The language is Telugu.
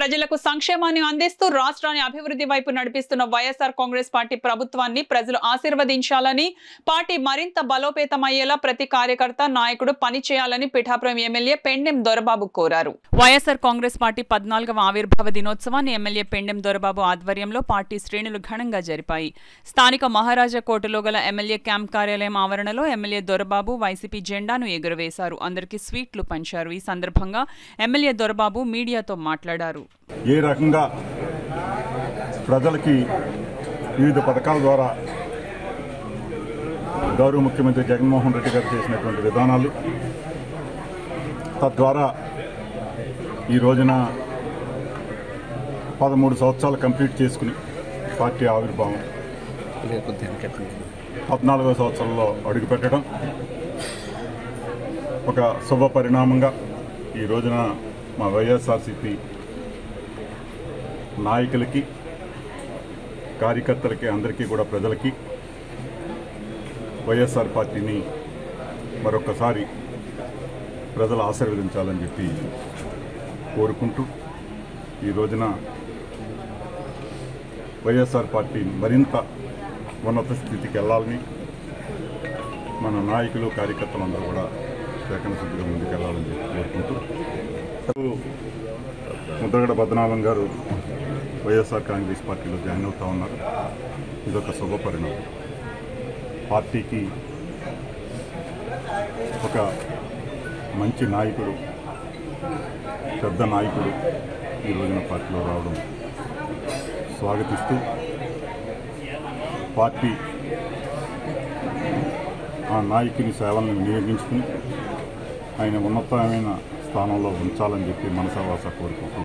ప్రజలకు సంక్షేమాన్ని అందిస్తూ రాష్ట్రాన్ని అభివృద్ధి వైపు నడిపిస్తున్న వైఎస్ఆర్ కాంగ్రెస్ పార్టీ ప్రభుత్వాన్ని ప్రజలు ఆశీర్వదించాలని పార్టీ మరింత బలోపేతమయ్యేలా ప్రతి కార్యకర్త నాయకుడు పనిచేయాలని పిఠాపురం ఎమ్మెల్యే పెండెం దొరబాబు కోరారు వైఎస్ఆర్ కాంగ్రెస్ పార్టీ పద్నాలుగవ ఆవిర్భావ దినోత్సవాన్ని ఎమ్మెల్యే పెండెం దొరబాబు ఆధ్వర్యంలో పార్టీ శ్రేణులు ఘనంగా జరిపాయి స్థానిక మహారాజా కోటలో గల ఎమ్మెల్యే క్యాంప్ కార్యాలయం ఆవరణలో ఎమ్మెల్యే దొరబాబు వైసీపీ జెండాను ఎగురవేశారు అందరికీ స్వీట్లు పంచారు ఈ సందర్భంగా ఎమ్మెల్యే దొరబాబు మీడియాతో మాట్లాడారు ఏ రకంగా ప్రజలకి వివిధ పథకాల ద్వారా గౌరవ ముఖ్యమంత్రి జగన్మోహన్ రెడ్డి గారు చేసినటువంటి విధానాలు తద్వారా ఈ రోజున పదమూడు సంవత్సరాలు కంప్లీట్ చేసుకుని పార్టీ ఆవిర్భావం పద్నాలుగో సంవత్సరంలో అడుగుపెట్టడం ఒక శుభ పరిణామంగా ఈ రోజున మా వైఎస్ఆర్సీపీ నాయకులకి కార్యకర్తలకి అందరికీ కూడా ప్రజలకి వైఎస్ఆర్ పార్టీని మరొకసారి ప్రజలు ఆశీర్వదించాలని చెప్పి కోరుకుంటూ ఈ రోజున వైఎస్ఆర్ పార్టీ మరింత ఉన్నత స్థితికి వెళ్ళాలని మన నాయకులు కార్యకర్తలందరూ కూడా సేకరణ శుద్ధిగా ముందుకెళ్లాలని చెప్పి కోరుకుంటూ ముద్రగడ పద్మనాభం గారు వైఎస్ఆర్ కాంగ్రెస్ పార్టీలో జాయిన్ అవుతా ఉన్నారు ఇదొక శుభ పరిణామం పార్టీకి ఒక మంచి నాయకుడు పెద్ద నాయకుడు ఈ రోజున పార్టీలో రావడం స్వాగతిస్తూ పార్టీ ఆ నాయకుని సేవలను వినియోగించుకుని ఆయన ఉన్నతమైన స్థానంలో ఉంచాలని చెప్పి మనసావాస కోరుకుంటున్నాను